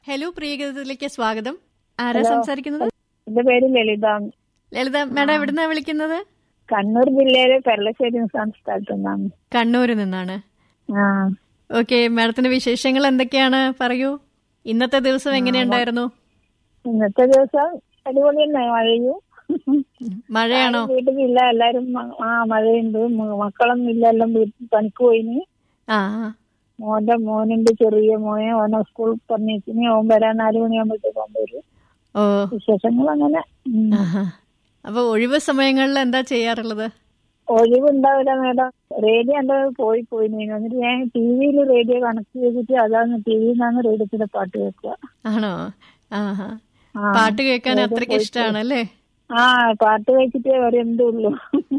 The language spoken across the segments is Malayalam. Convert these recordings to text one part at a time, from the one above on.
ഹലോ പ്രിയഗീതത്തിലേക്ക് സ്വാഗതം ആരാ ഹലോ. സംസാരിക്കുന്നത് എന്റെ പേര് ലളിത ലളിത മാഡം എവിടുന്നാ വിളിക്കുന്നത് കണ്ണൂർ ജില്ലയിലെ പെരളശ്ശേരി നിന്നാണ് സ്ഥലത്തു നിന്നാണ് കണ്ണൂരിൽ നിന്നാണ് ആ ഓക്കെ മാഡത്തിന്റെ വിശേഷങ്ങൾ എന്തൊക്കെയാണ് പറയൂ ഇന്നത്തെ ദിവസം എങ്ങനെയുണ്ടായിരുന്നു ഇന്നത്തെ ദിവസം അടിപൊളി തന്നെ മഴയും മഴയാണോ ആരും വീട്ടിലില്ല എല്ലാരും മ- ആ മഴയുണ്ട് മ- മക്കളൊന്നും ഇല്ല എല്ലാം വീട്ടിൽ പണിക്ക് പോയിന് ആ ആ. മോന്റെ മോനുണ്ട് ചെറിയ മോനെ ഓനെ സ്കൂൾ പറഞ്ഞേക്കിന് ഓൻ വരാൻ നാലു മണിയാകുമ്പോഴത്തേക്ക് ഓൻ വരും ഓ വിശേഷങ്ങൾ അങ്ങനെ ഉം. ആഹാ. അപ്പൊ ഒഴിവ് സമയങ്ങളിൽ എന്താ ചെയ്യാറുള്ളത് ഒഴിവുണ്ടാവില്ല മേഡം റേഡിയോ എന്റെ പോയി പോയി എന്നിട്ട് ഞാൻ ടി വിയിൽ റേഡിയോ കണക്ട് ചെയ്തിട്ട് അതാണ് ടി വിയിൽ നിന്നാണ് റേഡിയോത്തിന്റെ പാട്ട് കേൾക്കുക ആണോ ആഹാ ആ. പാട്ട് കേൾക്കാൻ റേഡിയോ അത്രയ്ക്ക് പോയി ഇഷ്ടമാണല്ലേ ആ പാട്ട് കഴിച്ചിട്ടേ വരെന്തുള്ളൂ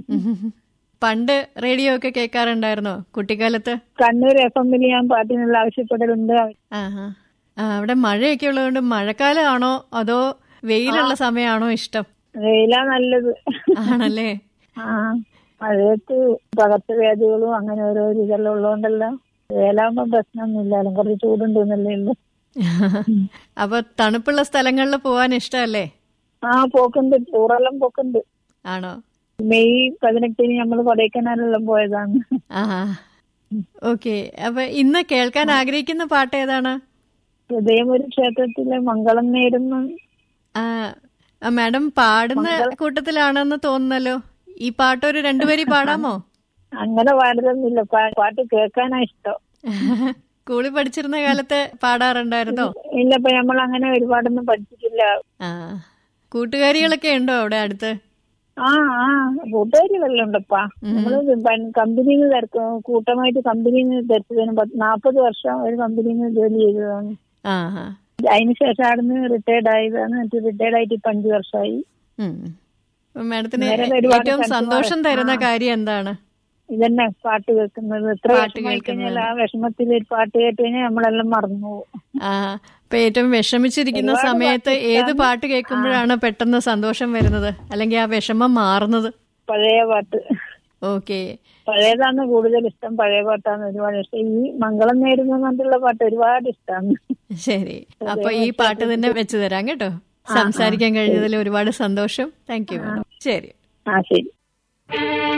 പണ്ട് റേഡിയോ ഒക്കെ കേൾക്കാറുണ്ടായിരുന്നോ കുട്ടിക്കാലത്ത് കണ്ണൂർ എഫ് എമ്മിൽ ഞാൻ പാട്ടിനുള്ള ആവശ്യപ്പെടലുണ്ട് ആഹാ. ആ, അവിടെ മഴയൊക്കെ ഉള്ളതുകൊണ്ട് മഴക്കാലമാണോ അതോ വെയിലുള്ള സമയമാണോ ഇഷ്ടം വെയിലാ നല്ലത് ആണല്ലേ ആ മഴയത്ത് പകർച്ചവ്യാധികളും അങ്ങനെ ഓരോ ഇതെല്ലാം ഉള്ളതുകൊണ്ടല്ലോ വേലാകുമ്പോ പ്രശ്നമൊന്നുമില്ലല്ലോ കുറച്ച് ചൂടുണ്ടെന്നല്ലേ ഉള്ളു അപ്പൊ തണുപ്പുള്ള സ്ഥലങ്ങളിൽ പോവാൻ ഇഷ്ടമല്ലേ ആ പോക്കുണ്ട് ടൂറെല്ലാം പോക്കുണ്ട് ആണോ മെയ് പതിനെട്ടിന് നമ്മൾ കൊടൈക്കനാലെല്ലാം പോയതാണ് ആ ഓക്കെ അപ്പൊ ഇന്ന് കേൾക്കാൻ ആഗ്രഹിക്കുന്ന പാട്ട് ഏതാണ് ഹൃദയമൊരു ക്ഷേത്രത്തിലെ മംഗളം നേരുന്ന ആ ആ, മാഡം പാടുന്ന കൂട്ടത്തിലാണെന്ന് തോന്നുന്നല്ലോ ഈ പാട്ട് ഒരു രണ്ടുപേരി പാടാമോ അങ്ങനെ പാടുന്നില്ല പാട്ട് കേൾക്കാനാ ഇഷ്ടം സ്കൂളിൽ പഠിച്ചിരുന്ന കാലത്ത് പാടാറുണ്ടായിരുന്നോ ഇല്ല ഇപ്പൊ നമ്മൾ അങ്ങനെ ഒരുപാടൊന്നും പഠിച്ചിട്ടില്ല ആ കൂട്ടുകാരികളൊക്കെ ഉണ്ടോ അവിടെ അടുത്ത് ആ ആ കൂട്ടുകാരി വല്ലതും ഉണ്ടപ്പാ നമ്മള് കമ്പനിയിൽ നിന്ന് തിരക്കും കൂട്ടമായിട്ട് കമ്പനിയിൽ നിന്ന് തിരച്ചതിന് നാപ്പത് വർഷം ഒരു കമ്പനിയിൽ നിന്ന് ജോലി ചെയ്തതാണ് ആ ആ അതിന് ശേഷം അവിടുന്ന് റിട്ടയർഡ് ആയതാണ് എന്നിട്ട് റിട്ടയർഡ് ആയിട്ട് ഇപ്പൊ അഞ്ചു വർഷമായി ഉം. അപ്പൊ മാഡത്തിന് നേരെ ഒരുപാട് ഏറ്റവും സ്ഥലത്ത് സന്തോഷം പോകാൻ- തരുന്ന ആ. കാര്യം എന്താണ് ഇതന്നെ പാട്ട് കേൾക്കുന്നത് എത്ര പാട്ട് വിഷമായി കഴിഞ്ഞാൽ കേൾക്കുന്നത്. ആ വിഷമത്തിൽ ഒരു പാട്ട് കേട്ട് കഴിഞ്ഞാൽ നമ്മളെല്ലാം മറന്നു പോകും ആ അപ്പൊ ഏറ്റവും വിഷമിച്ചിരിക്കുന്ന ഒരുപാട് സമയത്ത് പാട്ട് ഏത് ഇഷ്ടാണ്. പാട്ട് കേൾക്കുമ്പോഴാണ് പെട്ടെന്ന് സന്തോഷം വരുന്നത് അല്ലെങ്കിൽ ആ വിഷമം മാറുന്നത് പഴയ പാട്ട് ഓക്കെ പഴയതാണ് കൂടുതൽ ഇഷ്ടം പഴയ പാട്ടാണ് ഒരുപാട് ഇഷ്ടം ഈ മംഗളം നേരുന്ന പറഞ്ഞിട്ടുള്ള പാട്ട് ഒരുപാട് ഇഷ്ടമാണ് ശരി അപ്പൊ ഈ പാട്ട് തന്നെ വെച്ചു തരാം കേട്ടോ സംസാരിക്കാൻ കഴിഞ്ഞതിൽ ഒരുപാട് സന്തോഷം താങ്ക് യു ശരി ആ ശരി